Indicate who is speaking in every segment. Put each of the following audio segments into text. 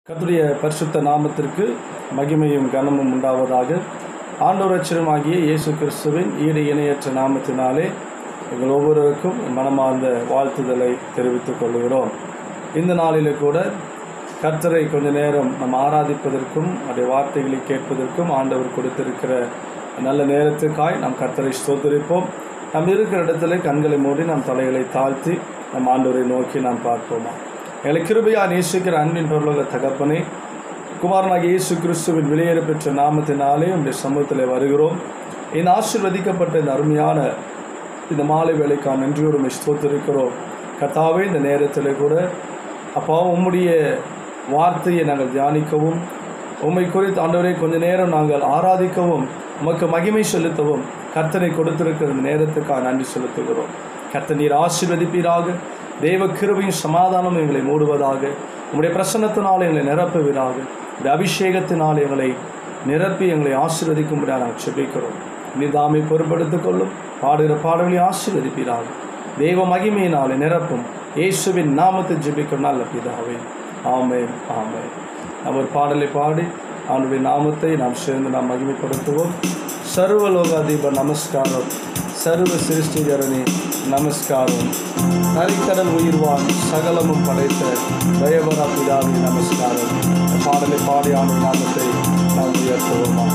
Speaker 1: கர்த்தருடைய பரிசுத்த நாமத்திற்கு மகிமையும் கனமும் உண்டாவதாக ஆண்டோரட்சரமாகிய இயேசு கிறிஸ்துவின் ஈடு இணையற்ற நாமத்தினாலே எங்கள் ஒவ்வொருவருக்கும் மனமார்ந்த வாழ்த்துதலை தெரிவித்துக் கொள்கிறோம் இந்த நாளிலே கூட கர்த்தரை கொஞ்ச நேரம் நாம் ஆராதிப்பதற்கும் அவருடைய வார்த்தைகளை கேட்பதற்கும் ஆண்டவர் கொடுத்திருக்கிற நல்ல நேரத்துக்காய் நாம் கர்த்தரை ஸ்தோத்தரிப்போம் நாம் இருக்கிற இடத்துல கண்களை மூடி நாம் தலைகளை தாழ்த்தி நம் ஆண்டவரை நோக்கி நாம் பார்ப்போமா எங்களை கிருபையா நேசிக்கிற அன்பின் பொருளாக தகப்பனே குமாரனாகிய இயேசு கிறிஸ்துவின் வெளியேற பெற்ற நாமத்தினாலே உடைய சமூகத்தில் வருகிறோம் இந்த ஆசீர்வதிக்கப்பட்ட இந்த அருமையான இந்த மாலை வேலைக்கான நன்றியோடு உம்மை ஸ்தோத்திருக்கிறோம் கர்த்தாவே இந்த நேரத்தில் கூட அப்பா உம்முடைய வார்த்தையை நாங்கள் தியானிக்கவும் உம்மை குறித்து ஆண்டவரை கொஞ்ச நேரம் நாங்கள் ஆராதிக்கவும் உமக்கு மகிமை செலுத்தவும் கர்த்தனை கொடுத்திருக்கிற இந்த நேரத்துக்காக நன்றி செலுத்துகிறோம் கர்த்தர் நீர் ஆசீர்வதிப்பீராக தெய்வ கிருபையும் சமாதானம் எங்களை மூடுவதாக உம்முடைய பிரசன்னத்தினால் எங்களை நிரப்புவீராக இந்த அபிஷேகத்தினால் எங்களை நிரப்பி எங்களை ஆசீர்வதிக்கும்படியாக நாங்கள் செபிக்கிறோம் நிதாமை பொறுப்படுத்திக் கொள்ளும் பாடுகிற பாடல்களை ஆசீர்வதிப்பீராக தெய்வ மகிமையினாலே நிரப்பும் இயேசுவின் நாமத்தை ஜெபிக்கும் நல்ல பிதாவே ஆமென் ஆமென் நாம் ஒரு பாடலை பாடி அவனுடைய நாமத்தை நாம் சேர்ந்து நாம் மகிமைப்படுத்துவோம் சர்வலோகாதீப நமஸ்காரம் சர்வ சிருஷ்டிகரணி நமஸ்காரம் நரிக்கடல் உயிர்வான் சகலமும் படைத்த தயவரா பிதாவி நமஸ்காரம் இந்த பாடலை பாடி ஆண்டு நாமத்தை நாம் உயர்த்துவோமா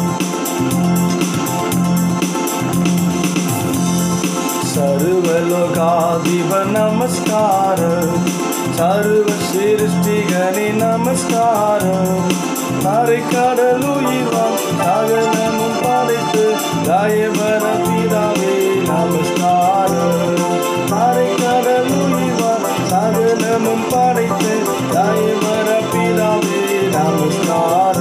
Speaker 1: सर्वलोकाधिप नमस्कार सर्व सृष्टिगणि नमस्कार நரைக்கடலுயிர்வான் சகலமும் படைத்து தயவர பிதாவே நமஸ்கார நரைக்கடலுயிர்வான் சகலமும் படைத்து தயவர பிதாவே நமஸ்கார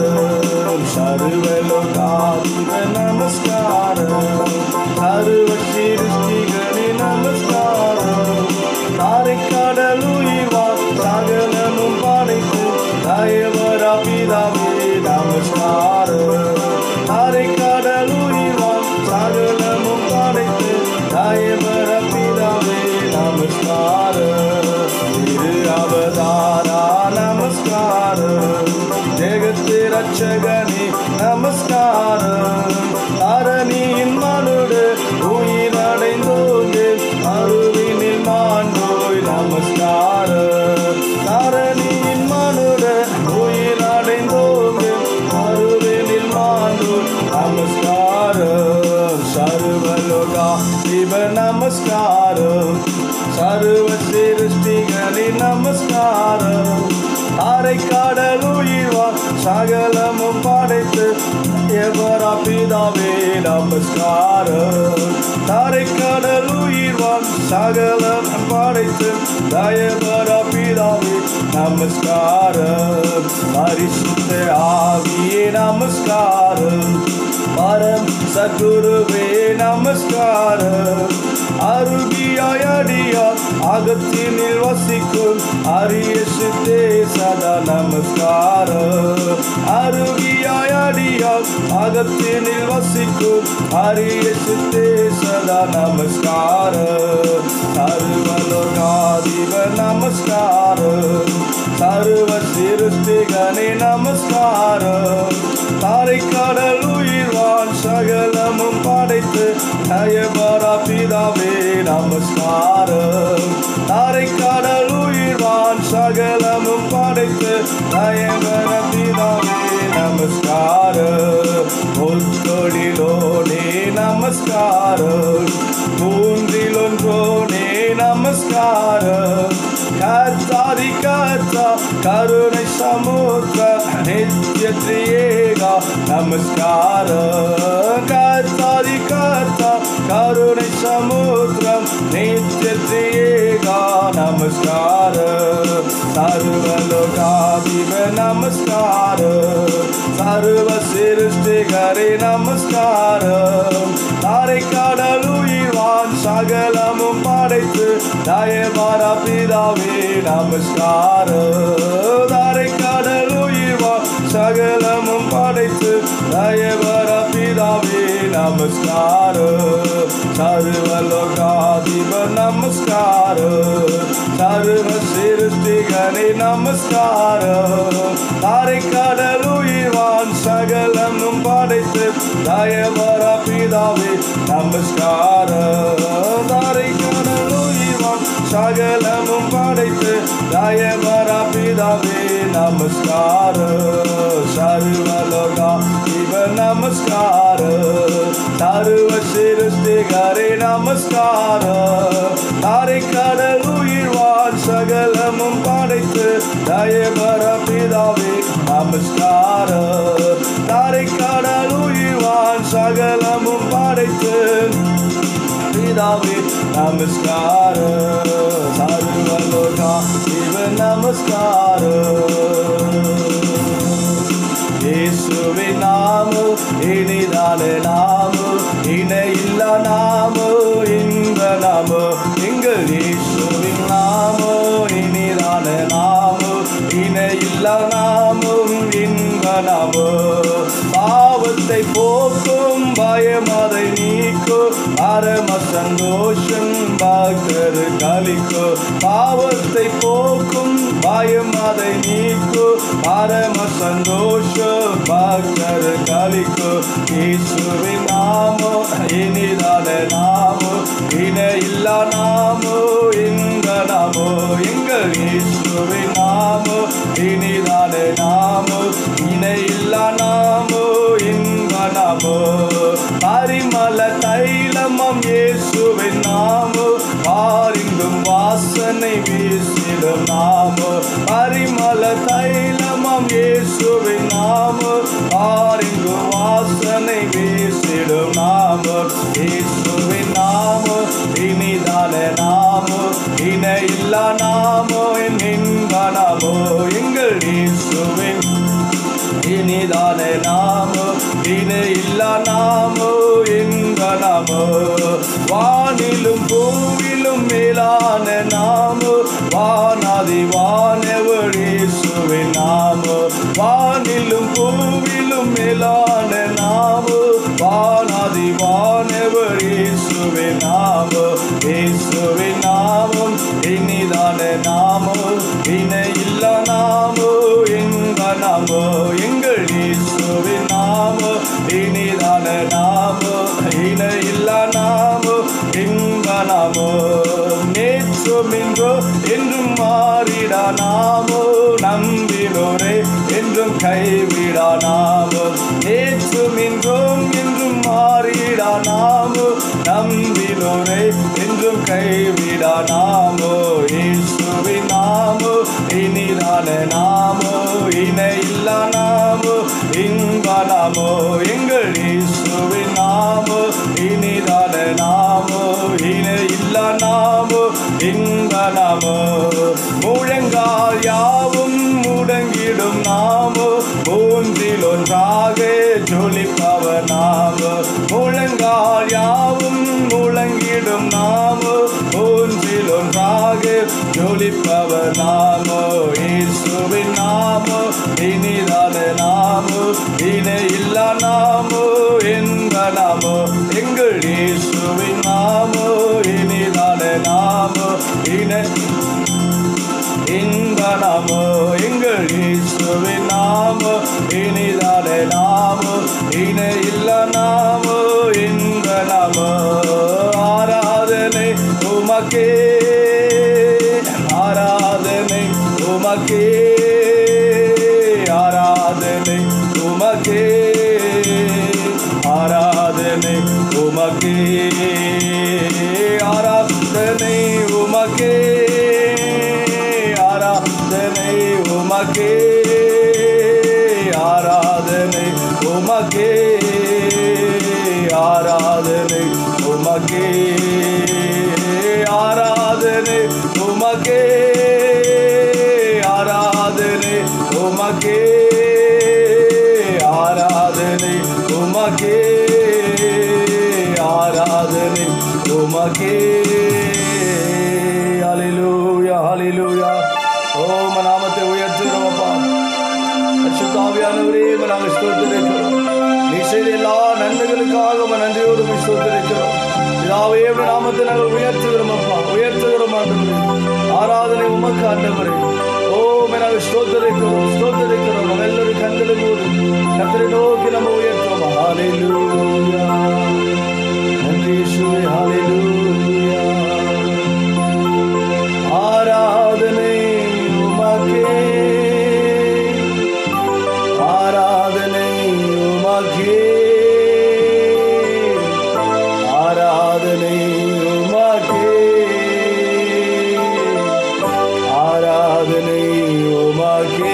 Speaker 1: சர்வலோகாதிப நமஸ்கார சர்வ சிருஷ்டிகளே நமஸ்கார நாரைக்கடலுயிர்வான் சகலமும் படைத்து தயவர பிதாவே நமஸ்கார நாரைக்கடலுயிர்வான் சகலமும் படைத்து தயவர பிதாவே நமஸ்கார திரு அவதாரா நமஸ்கார ஜெகத்து ரட்சகனே நமஸ்கார தரணியின் மனுடு உயிரடைந்தோங்கு அருவினில் மாண்டோய் நமஸ்கார தரணியின் மனுடு உயிரடைந்தோங்கு அருவினில் மாண்டோய் நமஸ்கார சர்வலோகா சிவ நமஸ்கார சர்வ சிருஷ்டிகளே நமஸ்கார தாரை கடலுயிர்வான் சகலமும் படைத்து எவரா பிதாவே நமஸ்கார தாரை கடலுயிர்வான் சகலம் படைத்து தயவரா பிதாவே நமஸ்கார பரிசுத்த ஆவியே நமஸ்கார பரம் சத்குருவே நமஸ்கார அருகியாய் அடியார் அகத்தினில் வசிக்கும் அரிய சித்தே சதா நமஸ்கார அருகியாய் அடியார் அகத்தினில் வசிக்கும் அரிய சித்தே சதா நமஸ்கார சர்வலோகாதிப நமஸ்கார சர்வ சிருஷ்டிகனே நமஸ்கார தாரை கடல் உயிர்வான் சகலமும் படைத்து நயபரா பிதாவே நமஸ்கார தாரை கடல் உயிர்வான் சகலமும் படைத்து நயபர பிதாவே நமஸ்கார முத்தொழிலோனே நமஸ்கார மூன்றிலொன்றோனே நமஸ்கார கர்த்தாதி கர்த்தா கருணை சமுத்திர நித்ய திரியேகா நமஸ்கார கர்த்தாதி கர்த்தா கருணை சமுத்திரம் நித்ய திரியேகா நமஸ்கார சர்வலோகாதிப நமஸ்கார சர்வ சிருஷ்டிகரே நமஸ்கார தாரை கடலுயிர்வான் சகலமும் படைத்து தயவார பிதாவே நமஸ்கார தாரை கடலுயிர்வான் சகலமும் படைத்து தயவர பிதா பிதாவே நமஸ்கார சர்வலோகாதிப நமஸ்கார சர்வ சிருஷ்டிகனை நமஸ்கார தாரை கடலுயிர்வான் சகலமும் படைத்து தயவர பிதாவே நமஸ்கார தாரை கடலுயிர்வான் சகலமும் படைத்து தயவர பிதாவே நமஸ்கார சர்வலோகா இவ நமஸ்கார சர்வ சிருஷ்டிகரே நமஸ்கார தாரை கடல் உயிர்வான் சகலமும் படைத்து தயவர பிதாவே நமஸ்கார தாரை கடல் உயிர்வான் சகலமும் படைத்து பிதாவே நமஸ்கார சர்வலோகா இவ நமஸ்கார இயேசுவின் நாமு இனிதான நாமு இணையில்ல நாமு இன்ப நாமு எங்கள் இயேசுவின் நாமு இனிதான நாமு இணையில்ல நாமும் இன்ப நாமு பாவத்தை போக்கும் பயம் அதை நீக்கும் பரம சந்தோஷம் பக்தர் கலிக்கு பாவத்தை போக்கும் பயம் அதை நீக்கும் பரம சந்தோஷ பக்தர் கலிக்கு இயேசுவின் நாமோ இனிதான நாமோ இணை இல்லா நாமோ இந்த நாமோ எங்கள் இயேசுவின் நாமோ இனிதான நாமோ இணை இல்லா நாமோ இந்த நாமோ பரிமள தைலமம் இயேசுவின் நாமோ பாரிந்தும் வாசனை வீசிடும் நாமோ பரிமள தைலமம் இயேசுவின் நாமோ பாரிந்தும் வாசனை வீசிடும் நாமோ இயேசுவின் நாமோ இனிதான நாமோ இணை இல்லா நாமோ என் இன்ப நாமோ எங்கள் இயேசுவின் இனிதான நாமோ இணை இல்லா நாமோ இன்ப நாமோ வானிலும் பூவிலும் மேலான நாமோ வானாதி வானவழீசுவின் நாமோ வானிலும் பூவிலும் மேலான நாமோ வானாதி வானவழீசுவின் நாமோ இயேசுவின் நாமம் இனிதான நாமோ இணை இல்லா நாமோ இன்ப நாமோ எங்கள் இயேசுவின் நாமோ இனிதான நாமோ இணை இல்லா நாமோ இன்ப நாமோ நேற்றும் இன்றோ என்றும் மாறிடா நாமோ நம்பினோரே என்றும் கைவிடா நாமோ நேற்றும் இன்றும் என்றும் மாறிடா நாமோ நம்பினோரே என்றும் கைவிடா நாமோ இயேசுவின் நாமோ இனிதான நாமோ இணை இல்லா நாமோ இன்ப நாமோ எங்கள் இயேசுவின் நாமோ இனிதான நாமோ இணை இல்லா நாமோ இன்ப நாமோ முழங்கால் யாவும் முடங்கிடும் நாமோ மூன்றில் ஒன்றாக ஜொலிப்பவர் நாமோ முழங்கால் யாவும் முழங்கிடும் நாமோ மூன்றில் ஒன்றாக ஜொலிப்பவர் நாமோ இயேசுவின் நாமோ இனிதான நாமோ இணை இல்லா நாமோ என்ப நாமோ எங்கள் இயேசுவின் நாமோ இனிதான நாமோ இணை இன்ப நாமோ எங்கள் இயேசுவின் நாமோ இனிதான நாமோ இணை இல்ல நாமோ இன்ப நாமோ ஆராதனை உமக்கே ஆராதனை உமக்கே ஆராதனை உமக்கே ஆராதனை உமக்கே ஆராதனை உமக்கே ஆராதனை உமக்கே ஆராதனை உமக்கே ஆராதனை உமக்கே ஆராதனை உமக்கே ஆராதனை உமக்கே ஆராதனை உமக்கே ஆராதனை உமக்கே ஹalleluya ஹalleluya ஓம் நாமத்தை உயர்த்துகிறோம் அப்பா பரிசுத்தாவியானவரே உம்மை நாங்கள் ஸ்தோத்திரிக்கிறோம் நீ செய்த எல்லா நன்மைகளும் கிருபைக்காக உம்மை நன்றியோடு உம்மை ஸ்தோத்திரிக்கிறோம் பிதாவே உம்முடைய நாமத்தை நாங்கள் உயர்த்துகிறோம் அப்பா உயர்த்துகிறோம் ஆண்டவரே ஆராதனை உமக்கு ஆண்டவரே ஓ உம்மை நாங்கள் ஸ்தோத்திரிக்கிறோம் ஸ்தோத்திரிக்கிறோம் நம்ம எல்லாரும் கண்களை மூடு கத்தரை நோக்கி நம்ம உயர்த்துவோம் ஹalleluya நன்றி இயேசுவே ஹalleluya ஆராதனை உமக்கே ஆராதனை உமக்கே ஆராதனை உமக்கே ஆராதனை உமக்கே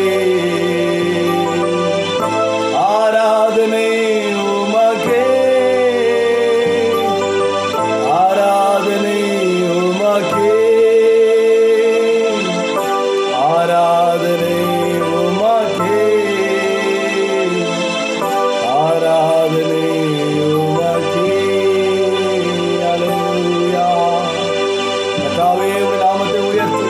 Speaker 1: ஆராதனை உமக்கே ஆராதனை உமக்கே ஆராதனை உமக்கே ஆராதனை உமக்கே அல்லேலூயா கர்த்தாவே உம்முடைய நாமத்தை உயர்த்து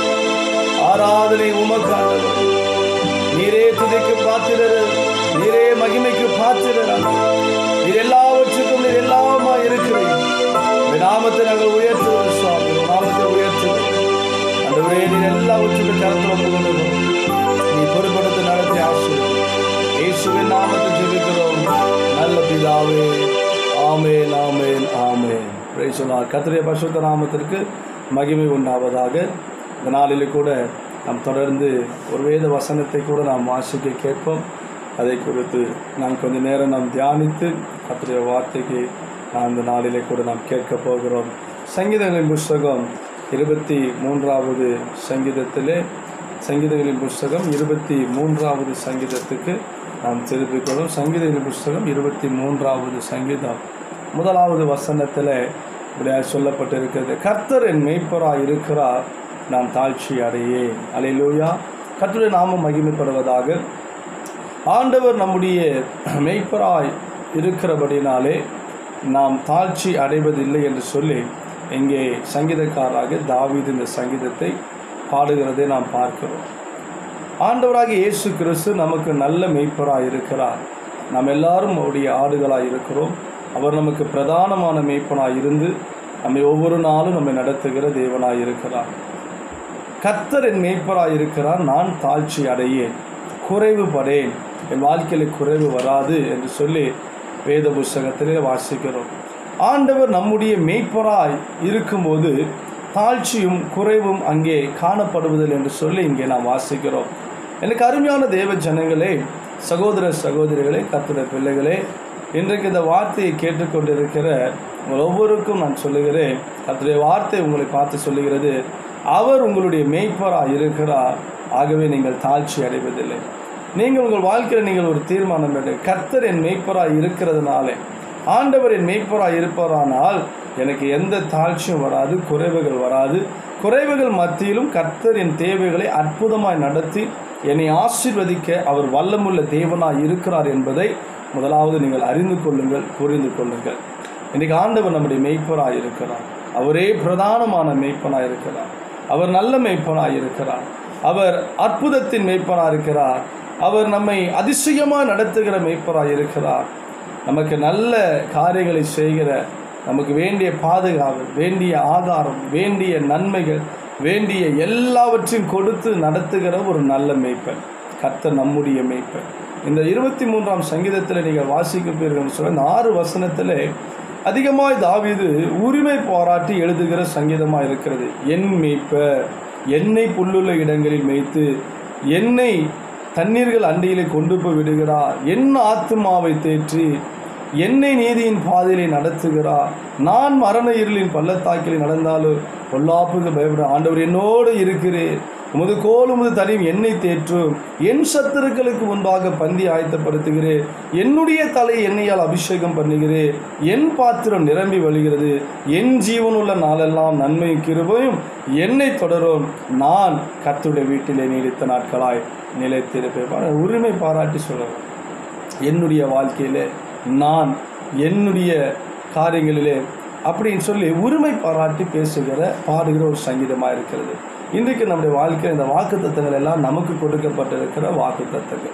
Speaker 1: ஆராதனை உமக்கு ஆண்டவரே. நீரே துதிக்கு பாத்திரர் நீரே மகிமைக்கு பாத்திரர் ஆண்டவரே. நீர் எல்லாவற்றுக்கும் நீர் எல்லாமா இருக்கிறீர் உம்முடைய நாமத்தை நாங்கள் உயர்த்துகிறோம் சுவாமி உம்முடைய நாமத்தை உயர்த்துகிறோம் ஆண்டவரே நீர் எல்லாவற்றுக்கும் கருத்தில் ஒப்புக்கொள்கிறோம் நீ பொறுப்படுத்த நடத்தி ஆசிரியர் இயேசுவின் நாமத்தை ஜெபிக்கிறோம் நல்ல பிதாவே ஆமேன் ஆமேன் ஆமேன் பிரைசலார் கத்திரிய பரிசுத்த நாமத்திற்கு மகிமை உண்டாவதாக இந்த நாளிலே கூட நாம் தொடர்ந்து ஒரு வேத வசனத்தை கூட நாம் வாசிக்க கேட்போம் அதை குறித்து நாம் கொஞ்ச நேரம் நாம் தியானித்து கத்திரிய வார்த்தைக்கு நாம் இந்த நாளிலே கூட நாம் கேட்க போகிறோம் சங்கீதங்களின் புஸ்தகம் இருபத்தி மூன்றாவது சங்கீதத்திலே சங்கீதங்களின் புஸ்தகம் இருபத்தி மூன்றாவது சங்கீதத்துக்கு நாம் திருப்பிக்கொள்ளும் சங்கீதங்களின் புஸ்தகம் இருபத்தி மூன்றாவது சங்கீதம் முதலாவது வசனத்தில் இப்படியாக சொல்லப்பட்டிருக்கிறது கர்த்தர் என் மெய்ப்பராய் இருக்கிறார் நான் தாழ்ச்சி அடையேன் அலையிலூயா கர்த்தருடைய நாமம் மகிமைப்படுவதாக ஆண்டவர் நம்முடைய மெய்ப்பராய் இருக்கிறபடினாலே நாம் தாழ்ச்சி அடைவதில்லை என்று சொல்லி இங்கே சங்கீதக்காரராக தாவீது இந்த சங்கீதத்தை பாடுகிறதை நாம் பார்க்கிறோம் ஆண்டவராக இயேசு கிறிஸ்து நமக்கு நல்ல மெய்ப்பராய் இருக்கிறார் நாம் எல்லாரும் அவருடைய ஆடுகளாய் இருக்கிறோம் அவர் நமக்கு பிரதானமான மெய்ப்பனாய் இருந்து நம்மை ஒவ்வொரு நாளும் நம்மை நடத்துகிற தேவனாய் இருக்கிறார் கர்த்தர் என் மெய்ப்பராய் இருக்கிறார் நான் தாழ்ச்சி அடையேன் குறைவுபடேன் என் வாழ்க்கையில் குறைவு வராது என்று சொல்லி வேத புஸ்தகத்திலே வாசிக்கிறோம் ஆண்டவர் நம்முடைய மெய்ப்பராய் இருக்கும்போது தாழ்ச்சியும் குறைவும் அங்கே காணப்படுவதில்லை என்று சொல்லி இங்கே நாம் வாசிக்கிறோம் எனக்கு அருமையான தேவ ஜனங்களே சகோதர சகோதரிகளே கர்த்தர பிள்ளைகளே இன்றைக்கு இந்த வார்த்தையை கேட்டுக்கொண்டிருக்கிற உங்கள் ஒவ்வொருக்கும் நான் சொல்லுகிறேன் கர்த்தருடைய வார்த்தை உங்களை பார்த்து சொல்லுகிறது அவர் உங்களுடைய மெய்ப்பராக இருக்கிறார் ஆகவே நீங்கள் தாழ்ச்சி அடைவதில்லை நீங்கள் உங்கள் வாழ்க்கையில் நீங்கள் ஒரு தீர்மானம் எடு கர்த்தர் என் மெய்ப்பராக இருக்கிறதுனாலே ஆண்டவர் என் மெய்ப்பராக இருப்பாரானால் எனக்கு எந்த தாழ்ச்சியும் வராது குறைவுகள் வராது குறைவுகள் மத்தியிலும் கர்த்தர் என் தேவைகளை அற்புதமாய் நடத்தி என்னை ஆசீர்வதிக்க அவர் வல்லமுள்ள தேவனாய் இருக்கிறார் என்பதை முதலாவது நீங்கள் அறிந்து கொள்ளுங்கள் புரிந்து கொள்ளுங்கள் இன்றைக்கு ஆண்டவர் நம்முடைய மெய்ப்பராய் இருக்கிறார் அவரே பிரதானமான மெய்ப்பனாய் இருக்கிறார் அவர் நல்ல மெய்ப்பனாய் இருக்கிறார் அவர் அற்புதத்தின் மெய்ப்பனாய் இருக்கிறார் அவர் நம்மை அதிசயமாக நடத்துகிற மெய்ப்பராய் இருக்கிறார் நமக்கு நல்ல காரியங்களை செய்கிற நமக்கு வேண்டிய பாதுகாப்பு வேண்டிய ஆதாரம் வேண்டிய நன்மைகள் வேண்டிய எல்லாவற்றையும் கொடுத்து நடத்துகிற ஒரு நல்ல மெய்ப்பன் கர்த்தர் நம்முடைய மெய்ப்பன் இந்த இருபத்தி மூன்றாம் சங்கீதத்தில் நீங்கள் வாசிக்கப்பீர்கள் சொல்ல இந்த ஆறு வசனத்தில் அதிகமாய் தாவீது உரிமை பாராட்டி எழுதுகிற சங்கீதமாக இருக்கிறது என் மெய்ப்பர் என்னை புல்லுள்ள இடங்களில் மேய்த்து என்னை தண்ணீர்கள் அண்டையிலே கொண்டு போய் விடுகிறார் என் ஆத்துமாவை தேற்றி என்னை நீதியின் பாதையிலே நடத்துகிறார் நான் மரண இருளின் பள்ளத்தாக்கில் நடந்தாலும் பொல்லாப்புக்கு பயப்பட ஆண்டவர் என்னோடு இருக்கிறேன் உமது கோல் உமது தனியும் என்னை தேற்றும் என் சத்துருக்களுக்கு முன்பாக பந்தி ஆயத்தப்படுத்துகிறேன் என்னுடைய தலை எண்ணெயால் அபிஷேகம் பண்ணுகிறேன் என் பாத்திரம் நிரம்பி வழிகிறது என் ஜீவனுள்ள நாளெல்லாம் நன்மையும் கிருபையும் என்னை தொடரும் நான் கர்த்தருடைய வீட்டிலே நீடித்த நாட்களாய் நிலைத்திருப்பேன் பாருங்க, உரிமை பாராட்டி சொல்கிறேன் என்னுடைய வாழ்க்கையிலே நான் என்னுடைய காரியங்களிலே அப்படின்னு சொல்லி உரிமை பாராட்டி பேசுகிற பாடுகிற ஒரு சங்கீதமாக இருக்கிறது இன்றைக்கு நம்முடைய வாழ்க்கையில் இந்த வாக்குத்தத்தங்கள் எல்லாம் நமக்கு கொடுக்கப்பட்டிருக்கிற வாக்குத்தத்தங்கள்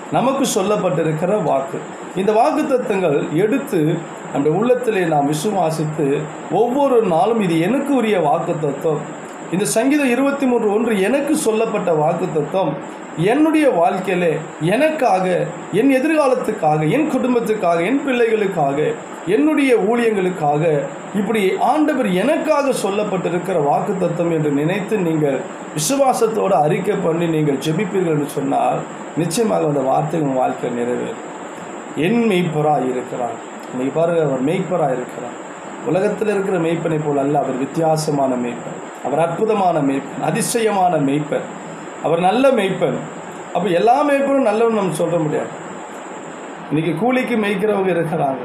Speaker 1: நமக்கு சொல்லப்பட்டிருக்கிற வாக்கு இந்த வாக்கு தத்தங்கள் எடுத்து நம்முடைய உள்ளத்திலே நாம் விசுவாசித்து ஒவ்வொரு நாளும் இது எனக்கு உரிய வாக்கு தத்துவம் இந்த சங்கீதம் இருபத்தி மூன்று ஒன்று எனக்கு சொல்லப்பட்ட வாக்கு தத்துவம் என்னுடைய வாழ்க்கையிலே எனக்காக என் எதிர்காலத்துக்காக என் குடும்பத்துக்காக என் பிள்ளைகளுக்காக என்னுடைய ஊழியங்களுக்காக இப்படி ஆண்டவர் எனக்காக சொல்லப்பட்டிருக்கிற வாக்கு தத்துவம் என்று நினைத்து நீங்கள் விசுவாசத்தோடு அறிக்கை பண்ணி நீங்கள் ஜெபிப்பீர்கள் என்று சொன்னால் நிச்சயமாக அந்த வார்த்தை உங்கள் வாழ்க்கை நிறைவேறும் என் மெய்ப்பராக இருக்கிறார் இன்னைக்கு பாருங்க அவர் மெய்ப்பராக இருக்கிறார் உலகத்தில் இருக்கிற மெய்ப்பனை போல் அல்ல அவர் வித்தியாசமான மெய்ப்பன் அவர் அற்புதமான மெய்ப்பன் அதிசயமான மெய்ப்பன் அவர் நல்ல மெய்ப்பன் அப்போ எல்லா மெய்ப்பனும் நல்லவன் நம்ம சொல்ல முடியாது இன்னைக்கு கூலிக்கு மேய்க்கிறவங்க இருக்கிறாங்க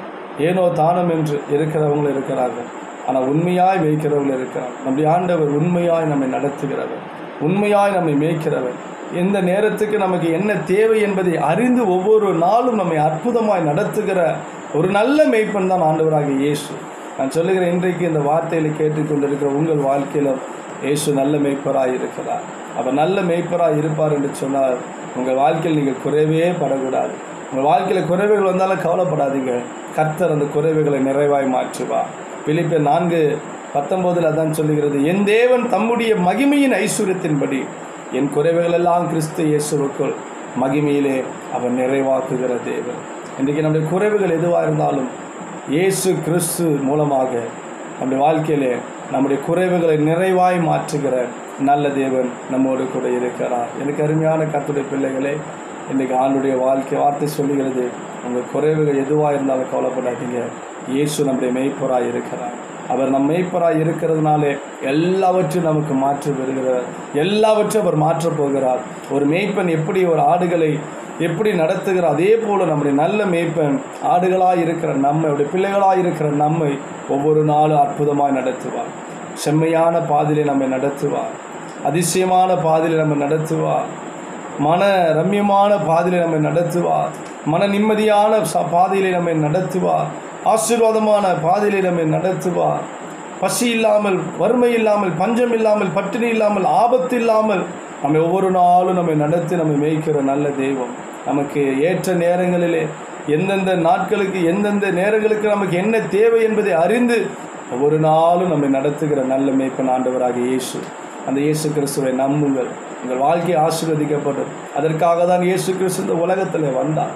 Speaker 1: ஏனோ தானம் என்று இருக்கிறவங்க இருக்கிறாங்க ஆனால் உண்மையாய் மேய்க்கிறவங்க இருக்கிறாங்க நம்முடைய ஆண்டவர் உண்மையாய் நம்மை நடத்துகிறவர் உண்மையாய் நம்மை மேய்க்கிறவர் எந்த நேரத்துக்கு நமக்கு என்ன தேவை என்பதை அறிந்து ஒவ்வொரு நாளும் நம்மை அற்புதமாய் நடத்துகிற ஒரு நல்ல மெய்ப்பன் தான் ஆண்டவராகிய இயேசு நான் சொல்லுகிறேன் இன்றைக்கு இந்த வார்த்தைகளை கேட்டுக்கொண்டிருக்கிற உங்கள் வாழ்க்கையிலும் இயேசு நல்ல மெய்ப்பராய் இருக்கிறார் அவர் நல்ல மெய்ப்பராய் இருப்பார் என்று சொன்னால் உங்கள் வாழ்க்கையில் நீங்கள் குறைவே படக்கூடாது உங்கள் வாழ்க்கையில் குறைவுகள் வந்தாலும் கவலைப்படாதீங்க கர்த்தர் அந்த குறைவுகளை நிறைவாய் மாற்றுவார் பிலிப்பியர் நான்கு பத்தொன்பதில் அதான் சொல்லுகிறது என் தேவன் தம்முடைய மகிமையின் ஐஸ்வர்யத்தின்படி என் குறைவுகள் எல்லாம் கிறிஸ்து இயேசுவுக்குள் மகிமையிலே அவர் நிறைவாக்குகிற தேவன் இன்றைக்கு நம்முடைய குறைவுகள் எதுவாக இருந்தாலும் இயேசு கிறிஸ்து மூலமாக நம்முடைய வாழ்க்கையிலே நம்முடைய குறைவுகளை நிறைவாய் மாற்றுகிற நல்ல தேவன் நம்மோடு கூட இருக்கிறார் எனக்கு அருமையான கத்துடைய பிள்ளைகளே இன்றைக்கு ஆண்டுடைய வாழ்க்கை வார்த்தை சொல்லுகிறது உங்கள் குறைவுகள் எதுவாக இருந்தாலும் கவலைப்படாதீங்க இயேசு நம்முடைய மெய்ப்பராய் இருக்கிறார் அவர் நம் மெய்ப்பராய் இருக்கிறதுனாலே எல்லாவற்றையும் நமக்கு மாற்றி வருகிறார் எல்லாவற்றையும் அவர் மாற்றப் போகிறார் ஒரு மேய்ப்பன் எப்படி ஒரு ஆடுகளை எப்படி நடத்துகிறார் அதே போல நம்முடைய நல்ல மேய்ப்பன் ஆடுகளாய் இருக்கிற நம்மை அவருடைய பிள்ளைகளாய் இருக்கிற நம்மை ஒவ்வொரு நாளும் அற்புதமாய் நடத்துவார் செம்மையான பாதையிலே நம்மை நடத்துவார் அதிசயமான பாதையிலே நம்மை நடத்துவார் மன ரம்யமான பாதையிலே நம்மை நடத்துவார் மன நிம்மதியான ச- பாதையிலே நம்மை நடத்துவார் ஆசீர்வாதமான பாதையிலே நம்மை நடத்துவார் பசி இல்லாமல் வறுமை இல்லாமல் பஞ்சம் இல்லாமல் பட்டினி இல்லாமல் ஆபத்து இல்லாமல் நம்மை ஒவ்வொரு நாளும் நம்மை நடத்தி நம்மை மேய்க்கிற நல்ல தெய்வம் நமக்கு ஏற்ற நேரங்களிலே எந்தெந்த நாட்களுக்கு எந்தெந்த நேரங்களுக்கு நமக்கு என்ன தேவை என்பதை அறிந்து ஒவ்வொரு நாளும் நம்மை நடத்துகிற நல்ல மேய்ப்பன் ஆண்டவராக இயேசு அந்த இயேசு கிறிஸ்துவை நம்புங்கள் உங்கள் வாழ்க்கை ஆசீர்வதிக்கப்படும் அதற்காக தான் இயேசு கிறிஸ்து இந்த உலகத்தில் வந்தார்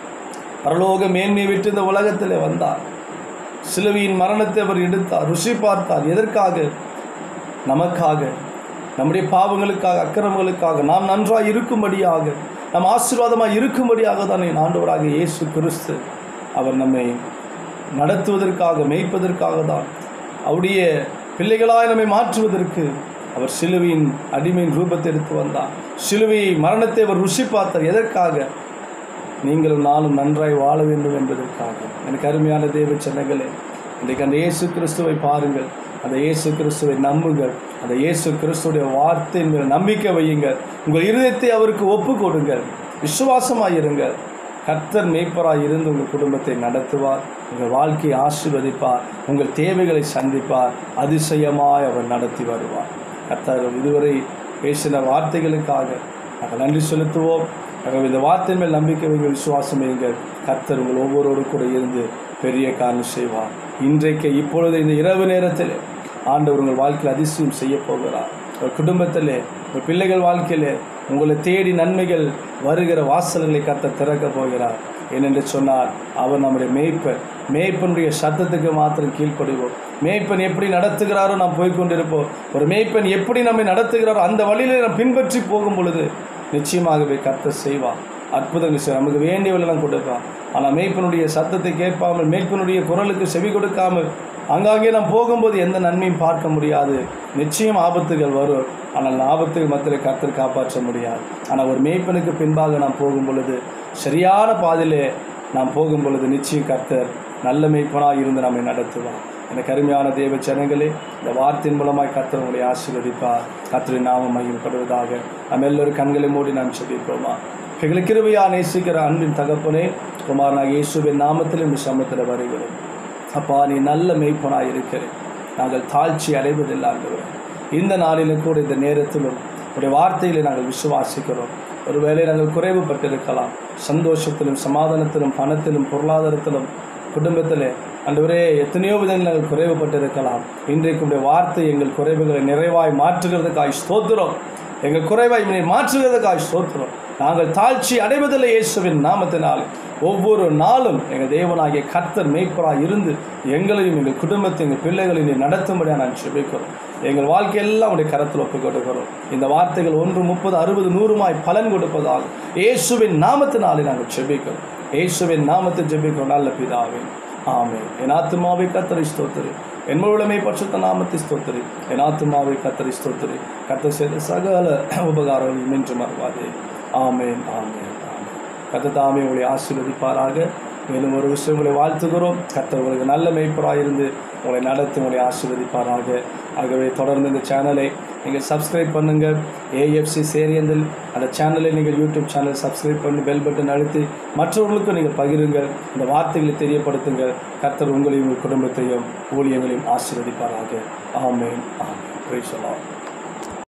Speaker 1: பரலோக மேன்மை விட்டு இந்த உலகத்தில் வந்தார் சிலுவையின் மரணத்தை அவர் எடுத்தார் ருசி பார்த்தார் எதற்காக நமக்காக நம்முடைய பாவங்களுக்காக அக்கிரமங்களுக்காக நாம் நன்றாய் இருக்கும்படியாக நாம் ஆசீர்வாதமாக இருக்கும்படியாக தான் என் ஆண்டவராக இயேசு கிறிஸ்து அவர் நம்மை நடத்துவதற்காக மேய்ப்பதற்காக தான் அவருடைய பிள்ளைகளாய் நம்மை மாற்றுவதற்கு அவர் சிலுவையின் அடிமையின் ரூபத்தை எடுத்து வந்தார் சிலுவையை மரணத்தை அவர் ருசி பார்த்தார் எதற்காக நீங்களும் நானும் நன்றாய் வாழ வேண்டும் என்பதற்காக எனக்கு அருமையான தேவ சென்னங்களே இன்றைக்கு அந்த இயேசு கிறிஸ்துவை பாருங்கள் அந்த இயேசு கிறிஸ்துவை நம்புங்கள் அந்த இயேசு கிறிஸ்துடைய வார்த்தையின் மேல் நம்பிக்கை வையுங்கள் உங்கள் இருதயத்தை அவருக்கு ஒப்பு கொடுங்கள் விசுவாசமாயிருங்கள் கர்த்தர் மேய்ப்பராய் இருந்து உங்கள் குடும்பத்தை நடத்துவார் உங்கள் வாழ்க்கையை ஆசீர்வதிப்பார் உங்கள் தேவைகளை சந்திப்பார் அதிசயமாய் அவர் நடத்தி வருவார் கர்த்தர் இதுவரை பேசின வார்த்தைகளுக்காக நாங்கள் நன்றி செலுத்துவோம் ஆகவே இந்த வார்த்தை மேல் நம்பிக்கை வைங்க விசுவாசம் வையுங்கள் கர்த்தர் உங்கள் ஒவ்வொருவரோடு கூட இருந்து பெரிய காரணம் செய்வார் இன்றைக்கு இப்பொழுது இந்த இரவு நேரத்தில் ஆண்டவர் உங்கள் வாழ்க்கையில் அதிசயம் செய்ய போகிறார் உங்கள் குடும்பத்திலே உங்கள் பிள்ளைகள் வாழ்க்கையிலே உங்களை தேடி நன்மைகள் வருகிற வாசல்களை கர்த்தர் திறக்க போகிறார் ஏனென்று சொன்னார் அவர் நம்முடைய மேய்ப்பன் மேய்ப்பனுடைய சத்தத்துக்கு மாத்திரம் கீழ்ப்படிவோம் மேய்ப்பன் எப்படி நடத்துகிறாரோ நாம் போய் கொண்டிருப்போம் ஒரு மேய்ப்பன் எப்படி நம்மை நடத்துகிறாரோ அந்த வழியிலே நாம் பின்பற்றி போகும் பொழுது நிச்சயமாகவே கர்த்தர் செய்வார் அற்புதங்கள் செய்வார் நமக்கு வேண்டியவெல்லாம் கொடுப்பார் ஆனால் மேய்ப்பனுடைய சத்தத்தை கேட்பாமல் மேய்ப்பனுடைய குரலுக்கு செவி கொடுக்காமல் அங்காங்கே நாம் போகும்போது எந்த நன்மையும் பார்க்க முடியாது நிச்சயம் ஆபத்துகள் வரும் ஆனால் ஆபத்துகள் மத்தியில் கர்த்தர் காப்பாற்ற முடியாது ஆனால் ஒரு மேய்ப்பனுக்கு பின்பாக நாம் போகும் பொழுது சரியான பாதையிலே நாம் போகும் பொழுது நிச்சயம் கர்த்தர் நல்ல மேய்ப்பனாக இருந்து நம்மை நடத்துவார் எனக்கு அருமையான தேவ ஜனங்களே இந்த வார்த்தையின் மூலமாய் கர்த்தர் உங்களை ஆசீர்வதிப்பார் கர்த்தரின் நாமம் மையப்படுவதாக நம்ம எல்லோரும் கண்களை மூடி நாம் சொல்லியிருப்போமா எங்களை கிருபையா நேசிக்கிற அன்பின் தகப்பனே குமாரனாக இயேசுவின் நாமத்தில் இந்த சமத்தில் வருகிறோம் அப்பா நீ நல்ல மெய்ப்பனாய் இருக்கிறேன் நாங்கள் தாழ்ச்சி அடைவதில்லை ஆண்டவரே இந்த நாளிலும் கூட இந்த நேரத்திலும் உடைய வார்த்தைகளை நாங்கள் விசுவாசிக்கிறோம் ஒருவேளை நாங்கள் குறைவுபட்டிருக்கலாம் சந்தோஷத்திலும் சமாதானத்திலும் பணத்திலும் பொருளாதாரத்திலும் குடும்பத்திலே அன்றுவரே எத்தனையோ விதங்கள் நாங்கள் குறைவுபட்டிருக்கலாம் இன்றைக்கு உடைய வார்த்தை எங்கள் குறைவுகளை நிறைவாய் மாற்றுகிறதுக்காய் ஸ்தோத்திரம் எங்கள் குறைவை நீ மாற்றுகிறதுக்காய் ஸ்தோத்திரம் நாங்கள் தாழ்ச்சி அடைவதில்லை இயேசுவின் நாமத்தினால் ஒவ்வொரு நாளும் எங்கள் தேவனாகிய கர்த்தர் மேய்ப்பராய் இருந்து எங்களையும் எங்கள் குடும்பத்தை எங்கள் பிள்ளைகளையும் நீ நடத்தும்படியாக நான் செபிக்கிறோம் எங்கள் வாழ்க்கையெல்லாம் உடைய கரத்தில் ஒப்புக் கொடுக்கிறோம் இந்த வார்த்தைகள் ஒன்று முப்பது அறுபது நூறுமாய் பலன் கொடுப்பதால் இயேசுவின் நாமத்தினாலே நாங்கள் செபிக்கிறோம் இயேசுவின் நாமத்தை ஜெபிக்கிறோம் நல்ல பிதாவே ஆமே என் ஆத்துமாவை கத்தரி ஸ்தோத்திரி என் முழுமை பட்சத்த நாமத்தை ஸ்தோத்திரி என் ஆத்துமாவை கத்தரி ஸ்தோத்திரி கத்த செய்த சகல உபகாரங்களையும் என்று மறவாதே ஆமேன் ஆமேன் ஆமேன் கத்த தாமே உங்களை ஆசீர்வதிப்பாராக மேலும் ஒரு விஷயம் உங்களை வாழ்த்துகிறோம் கர்த்தர் உங்களுக்கு நல்ல மெய்ப்பராக இருந்து உங்களை நடத்தி உங்களை ஆசீர்வதிப்பாராக ஆகவே தொடர்ந்து இந்த சேனலை நீங்கள் சப்ஸ்கிரைப் பண்ணுங்கள் ஏஎஃப்சி சேரியந்தில் அந்த சேனலை நீங்கள் யூடியூப் சேனல் சப்ஸ்கிரைப் பண்ணி பெல் பட்டன் அழுத்தி மற்றவர்களுக்கும் நீங்கள் பகிருங்கள் இந்த வார்த்தைகளை தெரியப்படுத்துங்கள் கர்த்தர் உங்களையும் உங்கள் குடும்பத்தையும் ஊழியங்களையும் ஆசீர்வதிப்பாராக ஆமேன் ஆமேன் பிரைஸ் அல்லாஹ்